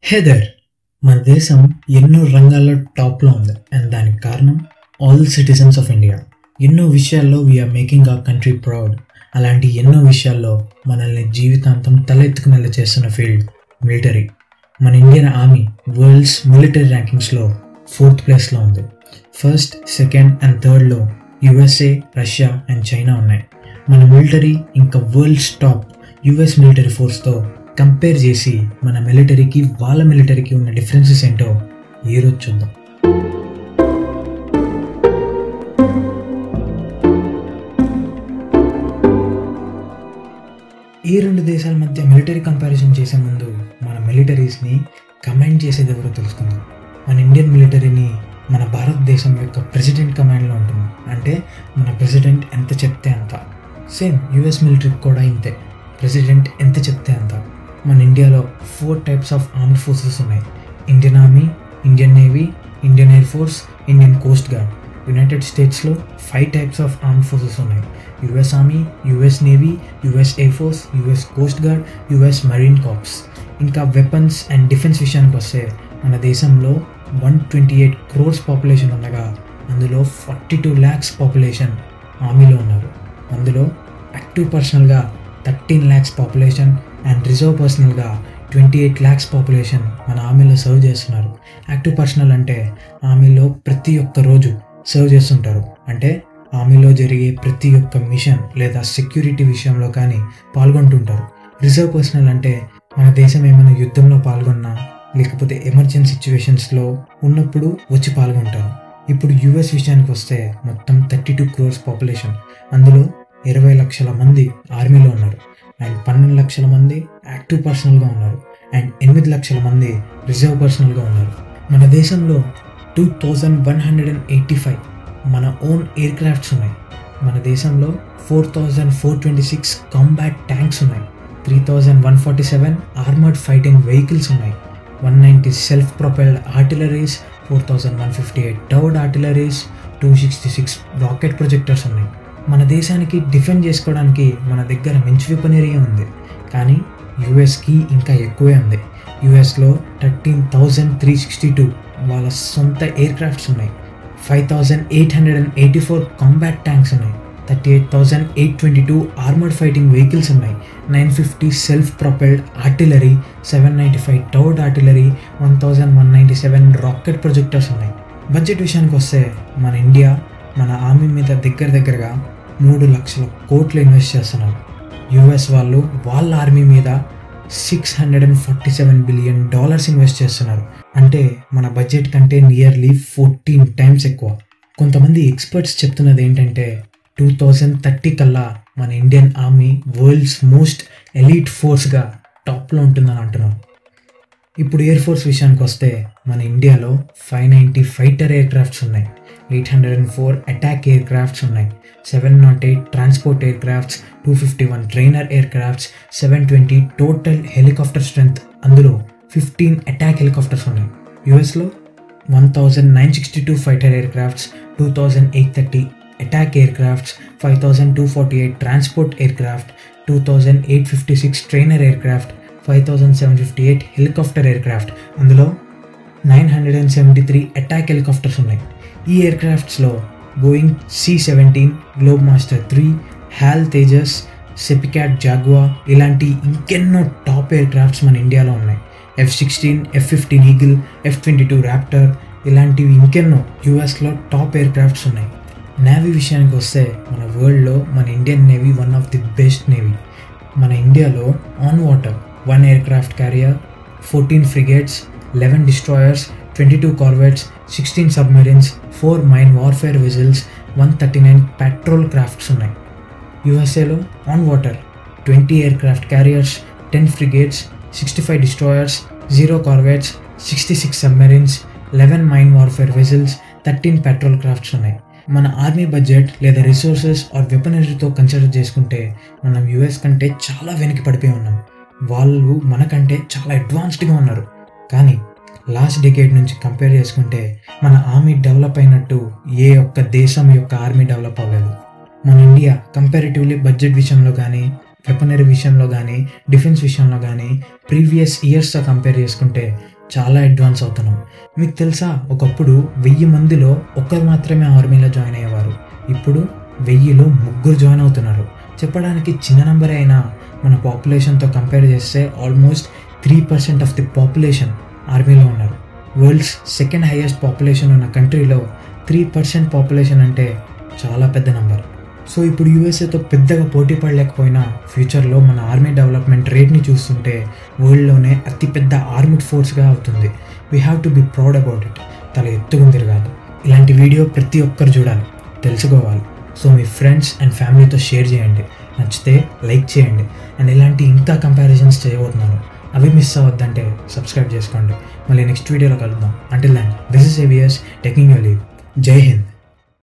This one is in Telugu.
హెదర్ మన దేశం ఎన్నో రంగాల్లో టాప్లో ఉంది అండ్ దానికి కారణం ఆల్ సిటిజన్స్ ఆఫ్ ఇండియా ఎన్నో విషయాల్లో we are making a country proud అలాంటి ఎన్నో విషయాల్లో మనల్ని జీవితాంతం తలెత్తుకునేలా చేస్తున్న ఫీల్డ్ మిలిటరీ మన ఇండియన్ ఆర్మీ వరల్డ్స్ మిలిటరీ ర్యాంకింగ్స్లో ఫోర్త్ ప్లేస్లో ఉంది ఫస్ట్ సెకండ్ అండ్ థర్డ్లో యుఎస్ఏ రష్యా అండ్ చైనా ఉన్నాయి మన మిలిటరీ ఇంకా వరల్డ్స్ టాప్ యుఎస్ మిలిటరీ ఫోర్స్తో కంపేర్ చేసి మన మిలిటరీకి వాళ్ళ మిలిటరీకి ఉన్న డిఫరెన్సెస్ ఏంటో ఈరోజు చూద్దాం ఈ రెండు దేశాల మధ్య మిలిటరీ కంపారిజన్ చేసే ముందు మన మిలిటరీస్ని కమాండ్ చేసేది ఎవరో తెలుసుకుందాం మన ఇండియన్ మిలిటరీని మన భారతదేశం యొక్క ప్రెసిడెంట్ కమాండ్లో ఉంటుంది అంటే మన ప్రెసిడెంట్ ఎంత చెప్తే అంత సేమ్ యుఎస్ మిలిటరీకి కూడా ఇంతే ప్రెసిడెంట్ ఎంత చెప్తే అంత మన ఇండియాలో four types of armed forces ఉన్నాయి Indian army Indian navy Indian air force Indian coast guard United స్టేట్స్లో five types of armed forces ఉన్నాయి US army US navy US air force US coast guard US marine corps ఇంకా వెపన్స్ అండ్ డిఫెన్స్ విషయానికి వస్తే మన దేశంలో one twenty eight crores population ఉండగా అందులో ఫార్టీ టూ ల్యాక్స్ పాపులేషన్ ఆర్మీలో ఉన్నారు అందులో యాక్టివ్ పర్సనల్గా thirteen lakhs population and reserve పర్సనల్గా ట్వంటీ ఎయిట్ ల్యాక్స్ పాపులేషన్ మన ఆర్మీలో సర్వ్ చేస్తున్నారు యాక్టివ్ పర్సనల్ అంటే ఆర్మీలో ప్రతి ఒక్క రోజు సర్వ్ చేస్తుంటారు అంటే ఆర్మీలో జరిగే ప్రతి ఒక్క మిషన్ లేదా సెక్యూరిటీ విషయంలో కానీ పాల్గొంటుంటారు రిజర్వ్ పర్సనల్ అంటే మన దేశం ఏమైనా యుద్ధంలో పాల్గొన్నా లేకపోతే ఎమర్జెన్సీ సిచ్యువేషన్స్లో ఉన్నప్పుడు వచ్చి పాల్గొంటారు ఇప్పుడు యుఎస్ విషయానికి వస్తే మొత్తం థర్టీ టూ క్రోర్స్ పాపులేషన్ అందులో ఇరవై లక్షల మంది ఆర్మీలో ఉన్నారు అండ్ పన్నెండు లక్షల మంది యాక్టివ్ పర్సనల్గా ఉన్నారు అండ్ ఎనిమిది లక్షల మంది రిజర్వ్ పర్సనల్గా ఉన్నారు మన దేశంలో two thousand one hundred and eighty five మన ఓన్ ఎయిర్ క్రాఫ్ట్స్ ఉన్నాయి మన దేశంలో four thousand four twenty six combat tanks ఉన్నాయి three thousand one forty seven armoured fighting vehicles ఉన్నాయి one ninety self propelled artilleries four thousand one fifty eight towed artilleries two sixty six rocket projectors ఉన్నాయి మన దేశానికి డిఫెండ్ చేసుకోవడానికి మన దగ్గర మంచి వెపనరీ ఉంది కానీ యుఎస్కి ఇంకా ఎక్కువే ఉంది యుఎస్లో thirteen thousand three sixty two వాళ్ళ సొంత ఎయిర్ క్రాఫ్ట్స్ ఉన్నాయి five thousand eight hundred and eighty four combat tanks ఉన్నాయి thirty eight thousand eight twenty two armoured fighting vehicles ఉన్నాయి nine fifty self propelled artillery seven ninety five towed artillery one thousand one ninety seven rocket projectors ఉన్నాయి బడ్జెట్ విషయానికి వస్తే మన ఇండియా మన ఆర్మీ మీద దగ్గర దగ్గరగా మూడు లక్షల కోట్లు ఇన్వెస్ట్ చేస్తున్నారు యుఎస్ వాళ్ళు వాళ్ళ ఆర్మీ మీద six hundred and forty seven billion dollars invest చేస్తున్నారు అంటే మన బడ్జెట్ కంటే నియర్లీ ఫోర్టీన్ టైమ్స్ ఎక్కువ కొంతమంది ఎక్స్పర్ట్స్ చెప్తున్నది ఏంటంటే టూ థౌజండ్ థర్టీ కల్లా మన Indian army world's most elite ఫోర్స్గా టాప్లో ఉంటుందని అంటున్నారు ఇప్పుడు ఎయిర్ ఫోర్స్ విషయానికి వస్తే మన ఇండియాలో five ninety fighter aircrafts ఉన్నాయి eight hundred and four attack aircrafts ఉన్నాయి seven nought eight transport aircrafts two fifty one trainer aircrafts seven twenty total helicopter strength అందులో ఫిఫ్టీన్ అటాక్ హెలికాప్టర్స్ ఉన్నాయి యుఎస్లో one thousand nine sixty two fighter aircrafts two thousand eight thirty attack aircrafts five thousand two forty eight transport aircraft two thousand eight fifty six trainer air aircraft five thousand seven fifty eight helicopter aircraft అందులో nine hundred and seventy three attack helicopters ఉన్నాయి ఈ ఎయిర్ క్రాఫ్ట్స్లో Boeing C seventeen Globemaster three HAL Tejas SEPECAT Jaguar ఇలాంటి ఇంకెన్నో టాప్ ఎయిర్ క్రాఫ్ట్స్ మన ఇండియాలో ఉన్నాయి F sixteen F fifteen Eagle F twenty two Raptor ఇలాంటివి ఇంకెన్నో యూఎస్లో టాప్ ఎయిర్ క్రాఫ్ట్స్ ఉన్నాయి నేవీ విషయానికి వస్తే మన వరల్డ్లో మన Indian navy one of the best navy మన ఇండియాలో on water one aircraft carrier fourteen frigates eleven destroyers twenty two corvettes sixteen submarines four mine warfare vessels one thirty nine patrol crafts ఉన్నాయి యుఎస్ఏలో on water twenty aircraft carriers ten frigates sixty five destroyers zero corvettes sixty six submarines eleven mine warfare vessels thirteen patrol crafts ఉన్నాయి మన ఆర్మీ బడ్జెట్ లేదా రిసోర్సెస్ ఆర్ వెపనరీతో కన్సిడర్ చేసుకుంటే మనం యుఎస్ కంటే చాలా వెనక్కి పడిపోయి ఉన్నాం వాళ్ళు మనకంటే చాలా అడ్వాన్స్డ్గా ఉన్నారు కానీ లాస్ట్ డికేడ్ నుంచి కంపేర్ చేసుకుంటే మన ఆర్మీ డెవలప్ అయినట్టు ఏ ఒక్క దేశం యొక్క ఆర్మీ డెవలప్ అవ్వలేదు మన ఇండియా కంపారిటివ్లీ బడ్జెట్ విషయంలో కానీ వెపనరీ విషయంలో కానీ డిఫెన్స్ విషయంలో కానీ ప్రీవియస్ ఇయర్స్తో కంపేర్ చేసుకుంటే చాలా అడ్వాన్స్ అవుతున్నాం మీకు తెలుసా ఒకప్పుడు వెయ్యి మందిలో ఒక్కరు మాత్రమే ఆర్మీలో జాయిన్ అయ్యేవారు ఇప్పుడు వెయ్యిలో ముగ్గురు జాయిన్ అవుతున్నారు చెప్పడానికి చిన్న నెంబర్ అయినా మన పాపులేషన్తో కంపేర్ చేస్తే almost three percent of the population ఆర్మీలో ఉన్నారు వరల్డ్స్ సెకండ్ హైయెస్ట్ పాపులేషన్ ఉన్న కంట్రీలో త్రీ పర్సెంట్ పాపులేషన్ అంటే చాలా పెద్ద నెంబర్ సో ఇప్పుడు యూఎస్ఏతో పెద్దగా పోటీ పడలేకపోయినా ఫ్యూచర్లో మన ఆర్మీ డెవలప్మెంట్ రేట్ని చూస్తుంటే వరల్డ్లోనే అతిపెద్ద ఆర్మీడ్ ఫోర్స్గా అవుతుంది we have to be proud about it తల ఎత్తుకుని తిరగాలి ఇలాంటి వీడియో ప్రతి ఒక్కరు చూడాలి తెలుసుకోవాలి సో మీ ఫ్రెండ్స్ అండ్ ఫ్యామిలీతో షేర్ చేయండి నచ్చితే లైక్ చేయండి అండ్ ఇలాంటి ఇంకా కంపారిజన్స్ చేయబోతున్నాను అవి మిస్ అవ్వద్దంటే సబ్స్క్రైబ్ చేసుకోండి మళ్ళీ నెక్స్ట్ వీడియోలో కలుద్దాం until then this is AVS taking you leave జై హింద్